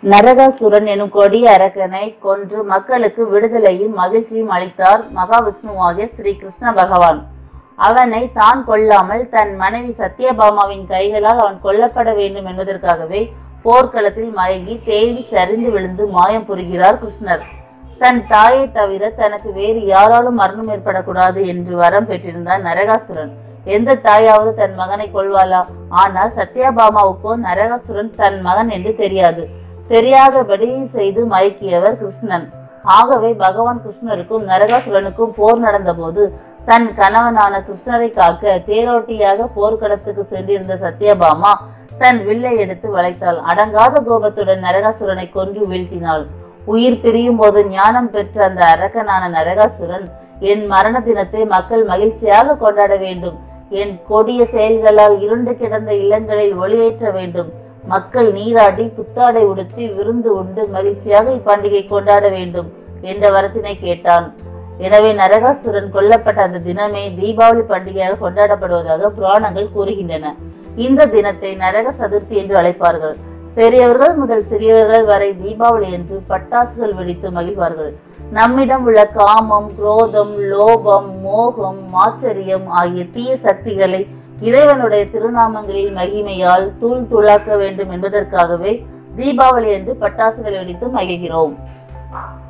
நரகாசுரன் எனும் கொடிய அரக்கனை கொன்று மக்களுக்கு விடுதலையும் மகிழ்ச்சியும் அளித்தார் மகாவிஷ்ணுவாகிய ஸ்ரீ கிருஷ்ண பகவான் அவனை தான் கொல்லாமல் தன் மனைவி சத்யபாமாவின் கைகளால் அவன் கொல்லப்பட வேண்டும் என்பதற்காகவே போர்க்களத்தில் மயங்கி தேவி சரிந்து விழுந்து மாயம் புரிகிறார் கிருஷ்ணர் தன் தாயை தவிர தனக்கு வேறு யாராலும் மரணம் ஏற்படக்கூடாது என்று வரம் பெற்றிருந்தார் நரகாசுரன் எந்த தாயாவது தன் மகனை கொள்வாளா ஆனால் சத்யபாமாவுக்கோ நரகாசுரன் தன் மகன் என்று தெரியாது தெரியாதபடி செய்து மயக்கியவர் கிருஷ்ணன் ஆகவே பகவான் கிருஷ்ணருக்கும் நரகாசுரனுக்கும் போர் நடந்தபோது தன் கணவனான கிருஷ்ணரை காக்க தேரோட்டியாக போர்க்களத்துக்கு சென்றிருந்த சத்யபாமா தன் வில்லை எடுத்து வளைத்தாள் அடங்காத கோபத்துடன் நரகாசுரனை கொன்று வீழ்த்தினாள் உயிர் பிரியும் போது ஞானம் பெற்ற அந்த அரக்கனான நரகாசுரன் என் மரண தினத்தை மக்கள் மகிழ்ச்சியாக கொண்டாட வேண்டும் என் கொடிய செயல்களால் இருண்டு கிடந்த இல்லங்களில் ஒளியேற்ற வேண்டும் மக்கள் நீராடி புத்தாடை உடுத்தி விருந்து உண்டு மகிழ்ச்சியாக இப்பண்டிகை கொண்டாட வேண்டும் என்ற வரத்தினை கேட்டான் எனவே நரகாசுரன் கொல்லப்பட்ட அந்த தினமே தீபாவளி பண்டிகையாக கொண்டாடப்படுவதாக புராணங்கள் கூறுகின்றன இந்த தினத்தை நரக சதுர்த்தி என்று அழைப்பார்கள் பெரியவர்கள் முதல் சிறியவர்கள் வரை தீபாவளி என்று பட்டாசுகள் வெடித்து மகிழ்வார்கள் நம்மிடம் உள்ள காமம் குரோதம் லோபம் மோகம் ஆச்சரியம் ஆகிய தீய சக்திகளை இறைவனுடைய திருநாமங்களில் மகிமையால் தூள் தூளாக்க வேண்டும் என்பதற்காகவே தீபாவளி என்று பட்டாசுகள் வெடித்து மகிழ்கிறோம்